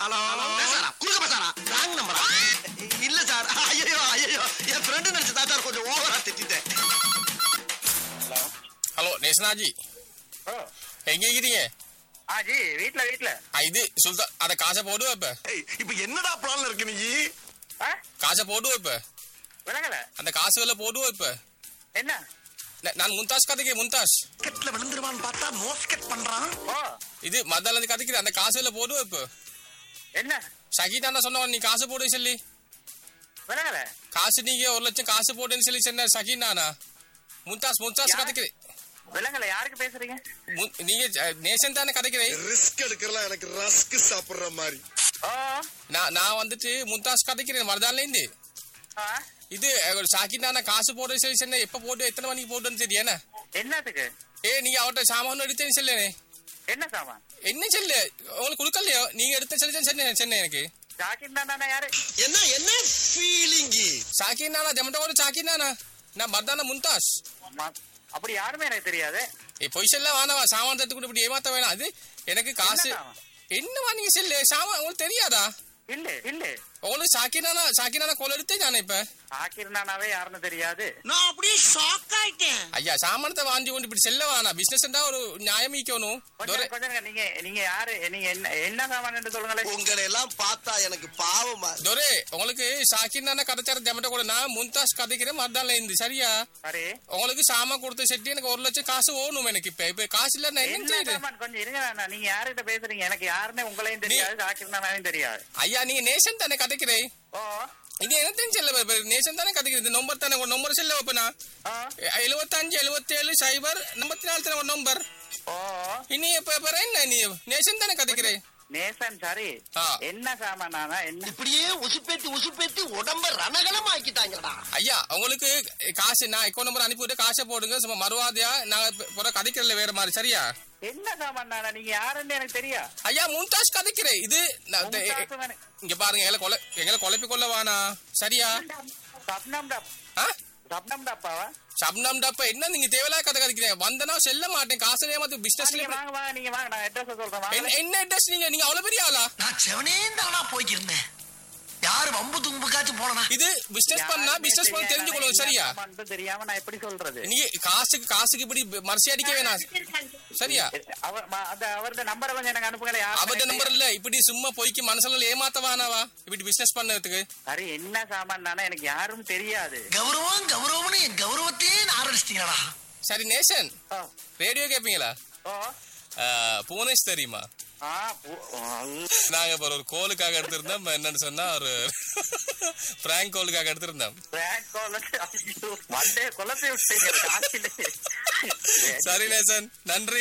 Hello பேசாரா குறுக்க பேசாரா wrong நம்பரா இல்ல சார் ஐயோ ஐயோ என் ஃப்ரெண்டு நினைச்சு தான் சார் கொஞ்சம் ஓவரா திட்டிட்டேன் ஹலோ நேசனாஜி ஓ எங்க இருக்கிறீங்க ஆ ஜி வீட்ல வீட்ல ஆ, இது சுல்தான் அத காசை போடுவா இப்ப ஏய், இப்ப என்னடா பிளான்ல இருக்கு நீ ஆ காசை போடுவா இப்ப விளங்கல அந்த காசுகளை போடுவா இப்ப என்ன ந- நான் மும்தாஸ் கதைக்கு மும்தாஸ் கெட்ல விழுந்துருவான்னு பார்த்தா மோஸ்கெட் பண்றான் ஓ இது மத்தால இருந்து கதைக்கிறேன் அந்த காசுகளை போடுவா இப்ப என்ன சகிதான சொன்னவன் நீ காசு போடு சொல்லி விளங்கல காசு நீங்க ஒரு லட்சம் காசு போடுன்னு சொல்லி சொன்ன சகினானா மும்தாஸ் மும்தாஸ் யார்? கதைக்கிறேன் விளங்கல யாருக்கு பேசுறீங்க மு- நீங்க அஹ், நேசன் தானே கதைக்கிறேன் ரிஸ்க் எடுக்கலாம் எனக்கு ரஸ்க் சாப்பிடுற மாதிரி ஓ நான் நான் வந்துட்டு மும்தாஸ் கதைக்கிறேன் மரதான்ல இருந்து ஆ இது அஹ், சாக்கினானா காசு போடுன்னு சொல்லி சொன்ன எப்ப போட்டு எத்தனை மணிக்கு போட்டுன்னு தெரியும் என்ன என்னத்துக்கு ஏ நீங்க அவர்கிட்ட சாமான் எடுத்தேன்னு சொல்லேனே என்ன சாமான் என்ன சொல்லு உங்களுக்கு கொடுக்கலையோ நீங்க எடுத்த சொல்லி சொன்னேன் சொன்னேன் எனக்கு ஜாக்கிர் தானே யாரு என்ன என்ன ஃபீலிங்கி சாக்கினானா ஜமட்டோட சாக்கினானா நான் மர்தானா மும்தாஸ் ம- அப்படி யாருமே எனக்கு தெரியாது ஏ பொய் சொல்ல வானவா சாமான் தட்டு கூட இப்படி ஏமாத்த வேணாம் அது எனக்கு காசு என்ன சாமான்? என்னவா நீங்க சொல்லு சாமான் உங்களுக்கு தெரியாதா இல்ல இல்ல உங்களுக்கு சாக்கினானா சாக்கினானா கோல் எடுத்தே நானே இப்ப ஜாக்கிர் நானாவே யாருன்னு தெரியாது நான் அப்படியே ஷாக் ஆயிட்டேன் ஐயா சாமானத்தை வாங்கி கொண்டு இப்படி செல்ல வேணா பிசினஸ் ஒரு நியாயம் ஈக்கணும் கொஞ்சம் கொஞ்சம் இருங்க. நீங்க நீங்க யாரு நீங்க என்ன என்ன சாமான் என்று சொல்லுங்களேன் உங்களை எல்லாம் பார்த்தா எனக்கு பாவமா இருக்கு. தொரே உங்களுக்கு சாக்கினானா கதைச்சார ஜமட்ட கூட நான் மும்தாஸ் கதைக்கிறேன் மர்தான்ல இருந்து சரியா சரி உங்களுக்கு சாமான் கொடுத்த செட்டி எனக்கு ஒரு லட்சம் காசு ஓடணும் எனக்கு இப்ப இப்ப காசு இல்ல நான் என்ன என்ன செய்யுது சாமான் கொஞ்சம் இருங்க நான் நீங்க யாருகிட்ட பேசுறீங்க எனக்கு யாருன்னு உங்களையும் தெரியாது ஜாக்கிர் நானாவையும் தெரியாது ஐயா நீங்க நேஷன் தானே கதைக்கிறேன் ஓ இது என்ன செல்ல நேஷன் தானே கதைக்கிறது இந்த நம்பர் தானே ஒரு நம்பர் செல்ல வைப்பனா ஓ எழுபத்தஞ்சு எழுபத்தேழு சைபர் ஐம்பத்தி நாலு தானே ஒரு நம்பர் ஓ இனி இப்ப இப்ப என்ன நீ நேஷன் தானே கதைக்கிறேன் நேசன் சரி ஆ. என்ன சாமானா என்ன இப்படியே உசுப்பேத்தி உசுப்பேத்தி உடம்ப ரணகலம் ஆக்கிட்டாங்கடா ஐயா உங்களுக்கு காசு நான் அக்கௌண்ட் நம்பர் அனுப்பிவிட்டு காசை போடுங்க சும்மா மறுவாதையா நான் புற கதைக்கிறதுல வேற மாதிரி சரியா என்ன சாமான் நீங்க யாருன்னு எனக்கு தெரியா ஐயா மும்தாஸ் கதைக்கிறேன் இது நான் இந்த- மும்தாஸ் தானே. இங்க பாருங்க எங்களை கொலை எங்களை குழப்பி கொள்ள வானா சரியா சப்னம் டப் ஆ சப்னம் டப்பாவா சப்னம் டப்ப என்ன நீங்க தேவையில்லாத கதை கதைக்கிறீங்க வந்தனா செல்ல மாட்டேன் காசு ஏமாத்து நீங்க பிசினஸ்ல வாங்க வாங்க நீங்க வாங்க நான் அட்ரஸ் சொல்றேன் வாங்க என்ன- என்ன அட்ரஸ் நீங்க நீங்க அவ்வளவு பெரிய ஆளா நான் செவனே தானா போய்க்கிருந்தேன் யாரு வம்பு தும்புக்காச்சும் போனா இது பிசினஸ் பண்ணா யாருமே பிசினஸ் பண்ண தெரியாம தெரிஞ்சுக்கணும் என்ன சரியா சாமான்னு தெரியாம நான் எப்படி சொல்றது நீங்க காசுக்கு காசுக்கு இப்படி மரிசி அடிக்க வேணாம் சரியா அவர் ம- அந்த அவரது நம்பரை கொஞ்சம் எனக்கு அனுப்புங்களேன் யாருன்னு அபத்த எனக்கு நம்பர் இல்ல இப்படி சும்மா பொய்க்கு மனசுல ஏமாத்தவானாவா இப்படி பிசினஸ் பண்ணதுக்கு சரி என்ன சாமான் எனக்கு யாரும் தெரியாது கௌரவம் கௌரவம்னு என் கௌரவத்தையே ஆரம்பிச்சிட்டீங்களா சரி நேஷன் ஓ ரேடியோ கேப்பீங்களா ஓ ஆஹ், புவனேஷ் தெரியுமா ஆ பு- ஓ, நாங்க இப்ப ஒரு கோலுக்காக எடுத்திருந்தோம் என்னன்னு சொன்னா ஒரு பிராங்க் கோலுக்காக எடுத்திருந்தோம் prank call ஐயோ, மண்டையை குழப்பி விட்டீங்க காசிலே சரி நேசன் நன்றி